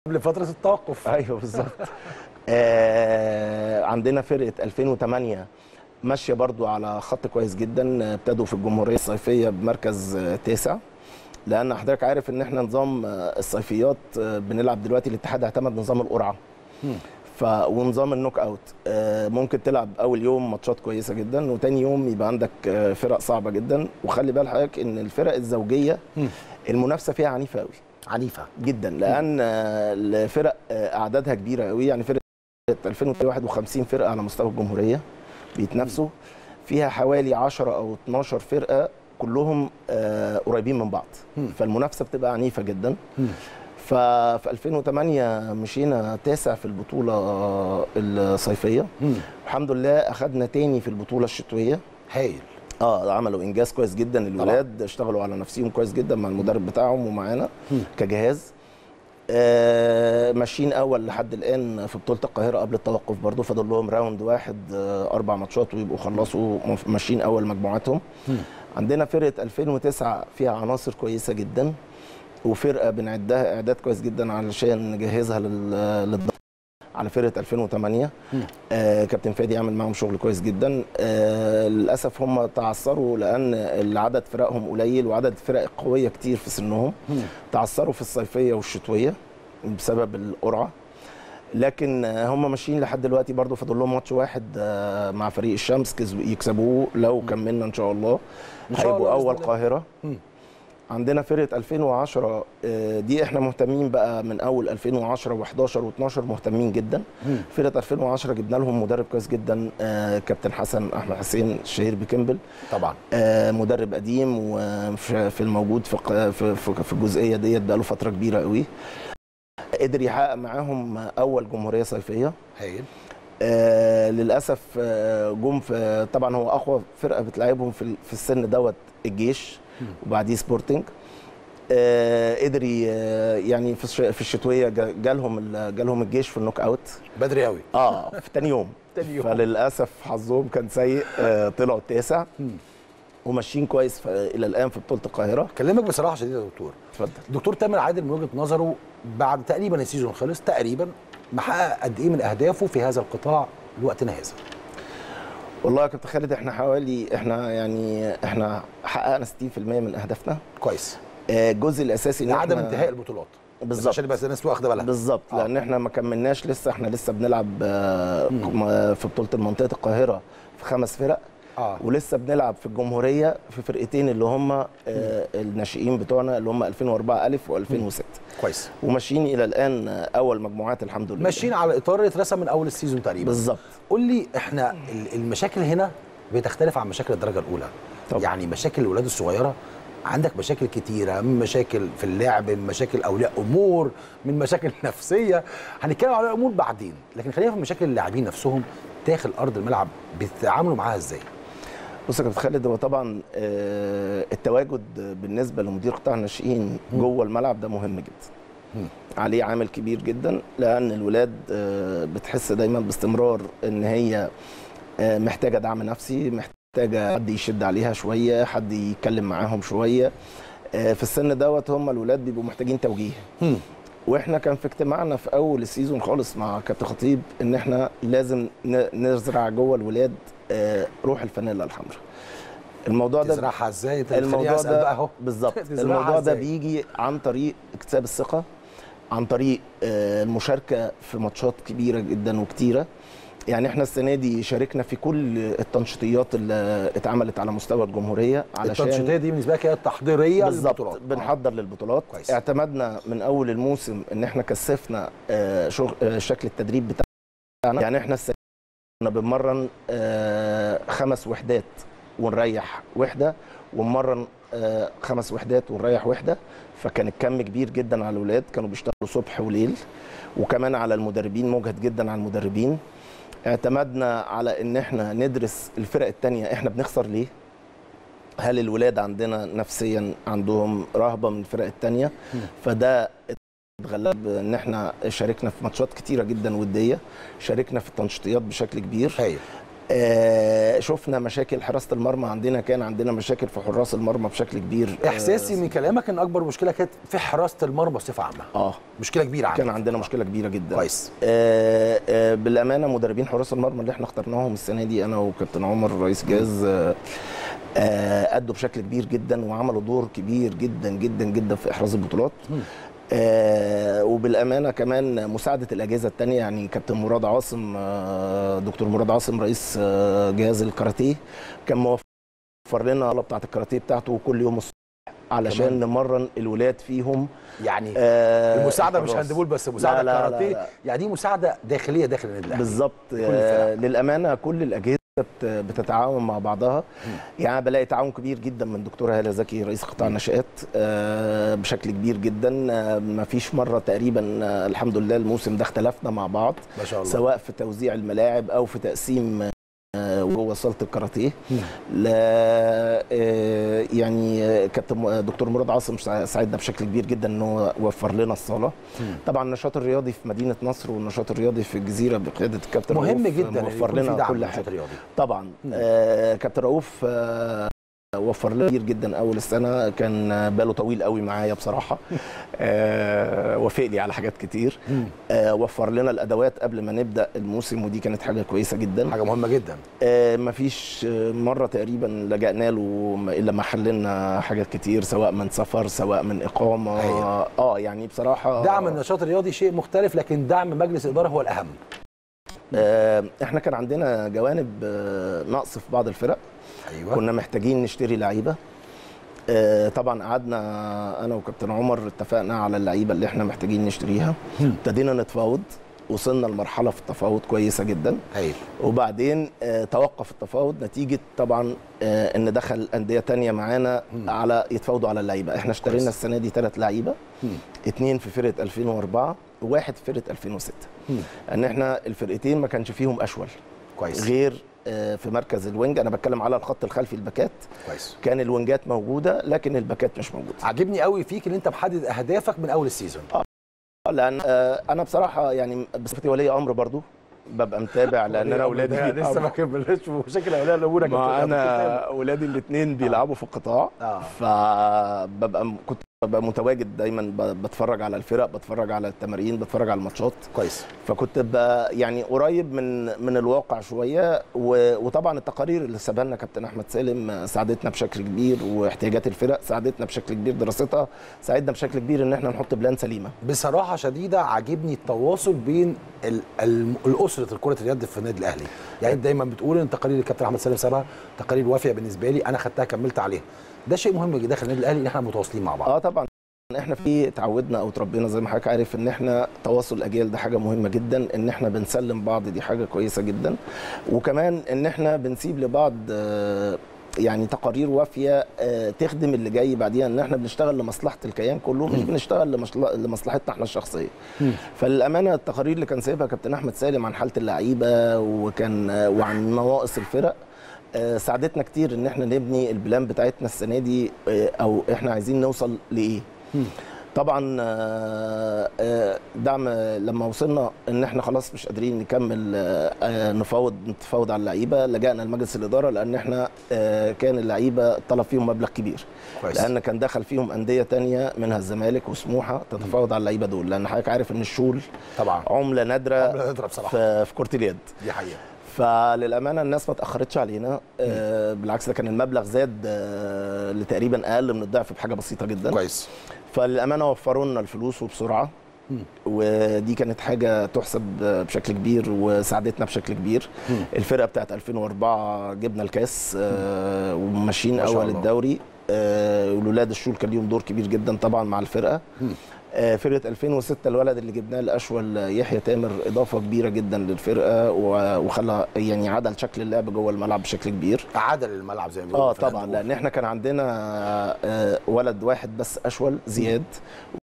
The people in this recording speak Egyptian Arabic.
قبل فتره التوقف ايوه بالظبط آه عندنا فرقه 2008 ماشيه برضو على خط كويس جدا ابتدوا في الجمهوريه الصيفيه بمركز آه، تاسع لان حضرتك عارف ان احنا نظام آه، الصيفيات آه، بنلعب دلوقتي الاتحاد اعتمد نظام القرعه ف ونظام النوك اوت آه، ممكن تلعب اول يوم ماتشات كويسه جدا وتاني يوم يبقى عندك آه، فرق صعبه جدا وخلي بال حضرتك ان الفرق الزوجيه المنافسه فيها عنيفه قوي عنيفه جدا لان آه، الفرق آه، اعدادها كبيره قوي يعني فرقه 2051 فرقه على مستوى الجمهوريه بيتنافسوا فيها حوالي 10 او 12 فرقه كلهم آه، قريبين من بعض فالمنافسه بتبقى عنيفه جدا ففي 2008 مشينا تاسع في البطوله آه، الصيفيه الحمد لله اخذنا تاني في البطوله الشتويه هايل اه عملوا انجاز كويس جدا الولاد اشتغلوا على نفسهم كويس جدا مع المدرب بتاعهم ومعانا كجهاز آه ماشيين اول لحد الان في بطوله القاهره قبل التوقف برضو فاضل لهم راوند واحد آه اربع ماتشات ويبقوا خلصوا مف- ماشيين اول مجموعاتهم عندنا فرقه 2009 فيها عناصر كويسه جدا وفرقه بنعدها اعداد كويس جدا علشان نجهزها لل- للضغط على فرقه 2008 آه كابتن فادي عمل معاهم شغل كويس جدا آه للاسف هم تعثروا لان العدد فرقهم قليل وعدد فرق قويه كتير في سنهم تعثروا في الصيفيه والشتويه بسبب القرعه لكن آه، هم ماشيين لحد دلوقتي برضو فاضل لهم ماتش واحد آه، مع فريق الشمس كسبوا- يكسبوه لو كملنا ان شاء الله إن شاء الله هيبقوا بإذن اول الله. قاهره عندنا فرقه 2010 آه، دي احنا مهتمين بقى من اول 2010 و11 و12 مهتمين جدا فرقه 2010 جبنا لهم مدرب كويس جدا آه، كابتن حسن احمد حسين الشهير بكمبل طبعا آه، مدرب قديم وفي في الموجود في الق- في في- في الجزئيه ديت بقاله فتره كبيره قوي قدر يحقق معاهم اول جمهوريه صيفيه هايل آه للاسف آه جم في طبعا هو اقوى فرقه بتلعبهم في ال- في السن دوت الجيش وبعديه سبورتنج آه قدر ي- يعني في الش- في الشتويه جا- جالهم ال- جالهم الجيش في النوك اوت بدري قوي اه في تاني يوم تاني يوم. فللاسف حظهم كان سيء آه طلعوا التاسع وماشيين كويس ف- الى الان في بطوله القاهره كلمك بصراحه شديده يا دكتور اتفضل دكتور تامر عادل من وجهه نظره بعد تقريبا السيزون خلص تقريبا محقق قد ايه من اهدافه في هذا القطاع لوقتنا هذا والله يا كابتن خالد احنا حوالي احنا يعني احنا حققنا 60% من اهدافنا كويس آه، الجزء الاساسي ان لعدم احنا- انتهاء البطولات بس بالظبط. عشان بس الناس واخده بالها بالظبط آه. لان احنا ما كملناش لسه احنا لسه بنلعب آه، م- في بطوله منطقه القاهره في خمس فرق اه ولسه بنلعب في الجمهوريه في فرقتين اللي هم آه، الناشئين بتوعنا اللي هم 2004 الف و2006 كويس وماشيين الى الان آه، اول مجموعات الحمد لله ماشيين على اطار اترسم من اول السيزون تقريبا بالظبط قول لي احنا ال- المشاكل هنا بتختلف عن مشاكل الدرجه الاولى طبعا. يعني مشاكل الولاد الصغيره عندك مشاكل كتيره من مشاكل في اللعب من مشاكل اولياء امور من مشاكل نفسيه هنتكلم على الامور بعدين لكن خلينا في مشاكل اللاعبين نفسهم داخل ارض الملعب بيتعاملوا معاها ازاي بص يا كابتن خالد هو طبعا آه، التواجد بالنسبه لمدير قطاع الناشئين جوه الملعب ده مهم جدا عليه عامل كبير جدا لان الولاد آه، بتحس دايما باستمرار ان هي آه، محتاجه دعم نفسي محتاجه حد يشد عليها شويه حد يتكلم معاهم شويه آه، في السن دوت هم الولاد بيبقوا محتاجين توجيه واحنا كان في اجتماعنا في اول السيزون خالص مع كابتن خطيب ان احنا لازم ن- نزرع جوه الولاد آه، روح الفانيلا الحمراء الموضوع ده تزرعها ازاي انت الموضوع الموضوع اسال بقى ده اهو بالظبط تزرعها الموضوع ده إزاي؟ بيجي عن طريق اكتساب الثقه عن طريق آه، المشاركه في ماتشات كبيره جدا وكتيره يعني احنا السنه دي شاركنا في كل التنشيطيات اللي اتعملت على مستوى الجمهوريه علشان التنشيطيه دي بالنسبه لك هي التحضيريه بالظبط للبطولات بنحضر للبطولات كويس. اعتمدنا من اول الموسم ان احنا كثفنا آه، شغل آه، شكل التدريب بتاعنا يعني احنا السنه كنا بنمرن آه، خمس وحدات ونريح وحده ونمرن آه، خمس وحدات ونريح وحده فكان الكم كبير جدا على الاولاد كانوا بيشتغلوا صبح وليل وكمان على المدربين مجهد جدا على المدربين اعتمدنا على ان احنا ندرس الفرق التانية احنا بنخسر ليه هل الولاد عندنا نفسيا عندهم رهبه من الفرق التانية فده اتغلب ان احنا شاركنا في ماتشات كتيره جدا وديه شاركنا في التنشيطيات بشكل كبير هايل آه شفنا مشاكل حراسه المرمى عندنا كان عندنا مشاكل في حراس المرمى بشكل كبير احساسي من كلامك ان اكبر مشكله كانت في حراسه المرمى بصفه عامه اه مشكله كبيره عندك كان عندنا مشكله كبيره جدا كويس آه آه بالامانه مدربين حراس المرمى اللي احنا اخترناهم السنه دي انا وكابتن عمر رئيس جهاز آه آه ادوا بشكل كبير جدا وعملوا دور كبير جدا جدا جدا في احراز البطولات آه وبالامانه كمان مساعده الاجهزه الثانيه يعني كابتن مراد عاصم آه دكتور مراد عاصم رئيس آه جهاز الكاراتيه كان موفر لنا بتاعه الكاراتيه بتاعته كل يوم الصبح علشان كمان. نمرن الولاد فيهم يعني آه المساعده مش الحراس. هاندبول بس مساعده لا، لا، لا، كاراتيه لا. يعني دي مساعده داخليه داخل النادي الاهلي بالظبط الفرق. آه للامانه كل الاجهزه بت- بتتعاون مع بعضها يعني أنا بلاقي تعاون كبير جدا من دكتوره هاله زكي رئيس قطاع النشآت آه، بشكل كبير جدا آه، ما فيش مره تقريبا آه، الحمد لله الموسم ده اختلفنا مع بعض ما شاء الله سواء في توزيع الملاعب او في تقسيم آه، جوه صاله الكاراتيه مم. لا آه، يعني آه، كابتن م- دكتور مراد عاصم سا- ساعدنا بشكل كبير جدا ان هو وفر لنا الصاله مم. طبعا النشاط الرياضي في مدينه نصر والنشاط الرياضي في الجزيره بقياده الكابتن مهم رؤوف جدا إن موفر يكون في لنا دعم كل للنشاط حاجه الرياضي طبعا مم. آه كابتن رؤوف آه وفر لنا كتير جدا اول السنه كان آه، باله طويل قوي معايا بصراحه آه وافق لي على حاجات كتير مم. آه وفر لنا الادوات قبل ما نبدا الموسم ودي كانت حاجه كويسه جدا حاجه مهمه جدا آه مفيش آه، مره تقريبا لجأنا له م- الا ما حل لنا حاجات كتير سواء من سفر سواء من اقامه أيوة. اه يعني بصراحه دعم النشاط الرياضي شيء مختلف لكن دعم مجلس الاداره هو الاهم آه احنا كان عندنا جوانب آه نقص في بعض الفرق ايوه كنا محتاجين نشتري لعيبه آه، طبعا قعدنا انا وكابتن عمر اتفقنا على اللعيبه اللي احنا محتاجين نشتريها مم. ابتدينا نتفاوض وصلنا لمرحله في التفاوض كويسه جدا هايل وبعدين آه، توقف التفاوض نتيجه طبعا آه، ان دخل انديه تانية معانا مم. على يتفاوضوا على اللعيبه احنا كويس. اشترينا السنه دي ثلاث لعيبه مم. اثنين في فرقه 2004 وواحد في فرقه 2006 مم. ان احنا الفرقتين ما كانش فيهم اشول كويس غير آه، في مركز الوينج انا بتكلم على الخط الخلفي الباكات كويس كان الوينجات موجوده لكن الباكات مش موجوده عاجبني قوي فيك ان انت محدد اهدافك من اول السيزون لان آه، انا بصراحه يعني بصفتي ولي امر برضو ببقى متابع لان انا اولادي لسه ما كملناش في مشاكل اولياء الامور يا ما كابتن. انا اولادي الاثنين بيلعبوا في القطاع اه فببقى م- كنت ببقى متواجد دايما ب- بتفرج على الفرق بتفرج على التمارين بتفرج على الماتشات كويس فكنت ب- يعني قريب من من الواقع شويه و- وطبعا التقارير اللي سابها لنا كابتن احمد سالم ساعدتنا بشكل كبير واحتياجات الفرق ساعدتنا بشكل كبير دراستها ساعدنا بشكل كبير ان احنا نحط بلان سليمه بصراحه شديده عاجبني التواصل بين ال- ال- الاسره كره اليد في النادي الاهلي يعني انت دايما بتقول ان تقارير الكابتن احمد سالم سابها تقارير وافيه بالنسبه لي انا خدتها كملت عليها ده شيء مهم جدا داخل النادي الاهلي ان احنا متواصلين مع بعض اه طبعا احنا في اتعودنا او اتربينا زي ما حضرتك عارف ان احنا تواصل الاجيال ده حاجه مهمه جدا ان احنا بنسلم بعض دي حاجه كويسه جدا وكمان ان احنا بنسيب لبعض آه، يعني تقارير وافيه آه، تخدم اللي جاي بعديها ان احنا بنشتغل لمصلحه الكيان كله مش بنشتغل لمصل- لمصلحتنا احنا الشخصيه مم. فللامانه التقارير اللي كان سايبها كابتن احمد سالم عن حاله اللعيبه وكان آه، وعن نواقص الفرق آه، ساعدتنا كتير ان احنا نبني البلان بتاعتنا السنه دي آه، او احنا عايزين نوصل لايه مم. طبعا آه، آه، دعم لما وصلنا ان احنا خلاص مش قادرين نكمل آه، آه، نفاوض نتفاوض على اللعيبه لجأنا لمجلس الاداره لان احنا آه، كان اللعيبه طلب فيهم مبلغ كبير كويس لان كان دخل فيهم انديه تانية منها الزمالك وسموحه تتفاوض على اللعيبه دول لان حضرتك عارف ان الشول طبعا عمله نادره عملة نادرة بصراحه في في كره اليد دي حقيقه فللامانه الناس ما اتاخرتش علينا آه بالعكس ده كان المبلغ زاد آه لتقريبا اقل من الضعف بحاجه بسيطه جدا كويس فللامانه وفروا لنا الفلوس وبسرعه مم. ودي كانت حاجه تحسب بشكل كبير وساعدتنا بشكل كبير مم. الفرقه بتاعت 2004 جبنا الكاس آه وماشيين ما شاء اول الله. الدوري آه والولاد الشول كان ليهم دور كبير جدا طبعا مع الفرقه مم. آه، فرقه 2006 الولد اللي جبناه الاشول يحيى تامر اضافه كبيره جدا للفرقه و- وخلى يعني عدل شكل اللعب جوه الملعب بشكل كبير عدل الملعب زي ما بيقولوا اه في طبعا الهاندبول. لان احنا كان عندنا آه، ولد واحد بس اشول زياد